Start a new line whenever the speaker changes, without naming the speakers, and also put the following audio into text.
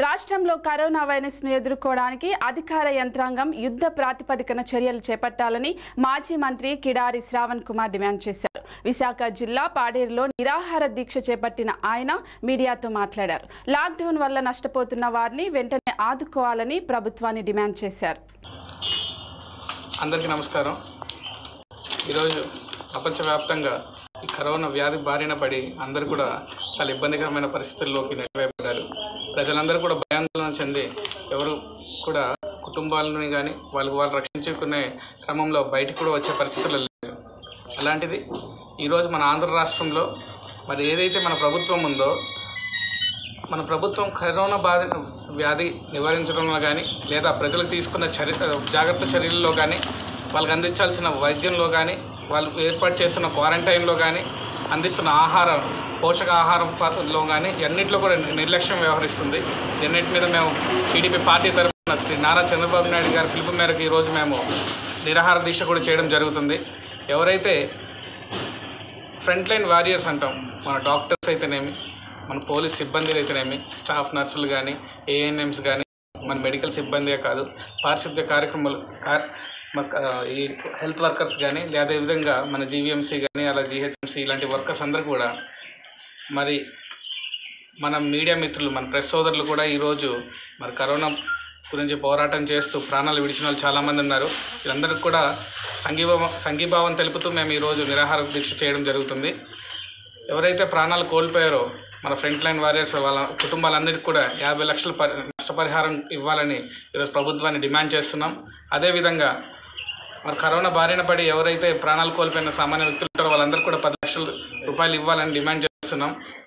రాష్ట్రంలో కరోనా వైరస్ను ఎదుర్కోవడానికి అధికార యంత్రాంగం యుద్ధ ప్రాతిపదికన చర్యలు చేపట్టాలని మాజీ మంత్రి కిడారి శ్రావణ్ కుమార్ డిమాండ్ చేశారు విశాఖ జిల్లా పాడేరులో నిరాహార దీక్ష చేపట్టిన ఆయన మీడియాతో మాట్లాడారు లాక్డౌన్ వల్ల నష్టపోతున్న వారిని వెంటనే ఆదుకోవాలని ప్రభుత్వాన్ని డిమాండ్ చేశారు
అందరికీ నమస్కారం ఈరోజు ప్రపంచవ్యాప్తంగా ఈ కరోనా వ్యాధి బారిన పడి అందరూ కూడా చాలా ఇబ్బందికరమైన పరిస్థితుల్లోకి నెట్టివేయబడ్డారు ప్రజలందరూ కూడా భయాందోళన చెంది ఎవరు కూడా కుటుంబాలని కానీ వాళ్ళు వాళ్ళు రక్షించుకునే క్రమంలో బయటికి కూడా వచ్చే పరిస్థితులు లేవు అలాంటిది ఈరోజు మన ఆంధ్ర రాష్ట్రంలో మరి ఏదైతే మన ప్రభుత్వం ఉందో మన ప్రభుత్వం కరోనా బాధ వ్యాధి నివారించడంలో కానీ లేదా ప్రజలకు తీసుకున్న చర్య జాగ్రత్త చర్యల్లో కానీ వాళ్ళకి అందించాల్సిన వైద్యంలో కానీ వాళ్ళు ఏర్పాటు చేస్తున్న క్వారంటైన్లో కానీ అందిస్తున్న ఆహారం పోషకాహారం పద్ధతిలో కానీ అన్నింటిలో కూడా నిర్లక్ష్యం వ్యవహరిస్తుంది ఎన్నిటి మీద మేము టీడీపీ పార్టీ తరఫున శ్రీ నారా చంద్రబాబు నాయుడు గారి పిలుపు మేరకు ఈరోజు మేము నిరాహార దీక్ష కూడా చేయడం జరుగుతుంది ఎవరైతే ఫ్రంట్ లైన్ వారియర్స్ అంటాం మన డాక్టర్స్ అయితేనేమి మన పోలీస్ సిబ్బంది అయితేనేమి స్టాఫ్ నర్సులు కానీ ఏఎన్ఎంస్ కానీ మన మెడికల్ సిబ్బందే కాదు పారిశుద్ధ్య కార్యక్రమాలు కా- మన ఆ, ఈ హెల్త్ వర్కర్స్ కానీ లేదా అదే విధంగా మన జీవీఎంసీ కానీ అలా జీహెచ్ఎంసీ ఇలాంటి వర్కర్స్ అందరూ కూడా మరి మన మీడియా మిత్రులు మన ప్రెస్ సోదరులు కూడా ఈరోజు మరి కరోనా గురించి పోరాటం చేస్తూ ప్రాణాలు విడిచిన వాళ్ళు చాలామంది ఉన్నారు వీళ్ళందరికీ కూడా సంఘీభావం సంఘీభావం తెలుపుతూ మేము ఈరోజు నిరాహార దీక్ష చేయడం జరుగుతుంది ఎవరైతే ప్రాణాలు కోల్పోయారో మన ఫ్రంట్ లైన్ వారియర్స్ వాళ్ళ కుటుంబాలందరికీ కూడా యాభై లక్షల పరి నష్టపరిహారం ఇవ్వాలని ఈరోజు ప్రభుత్వాన్ని డిమాండ్ చేస్తున్నాం అదేవిధంగా మరి కరోనా బారిన పడి ఎవరైతే ప్రాణాలు కోల్పోయిన సామాన్య వ్యక్తులు ఉంటారో వాళ్ళందరికీ కూడా పది లక్షల రూపాయలు ఇవ్వాలని డిమాండ్ చేస్తున్నాం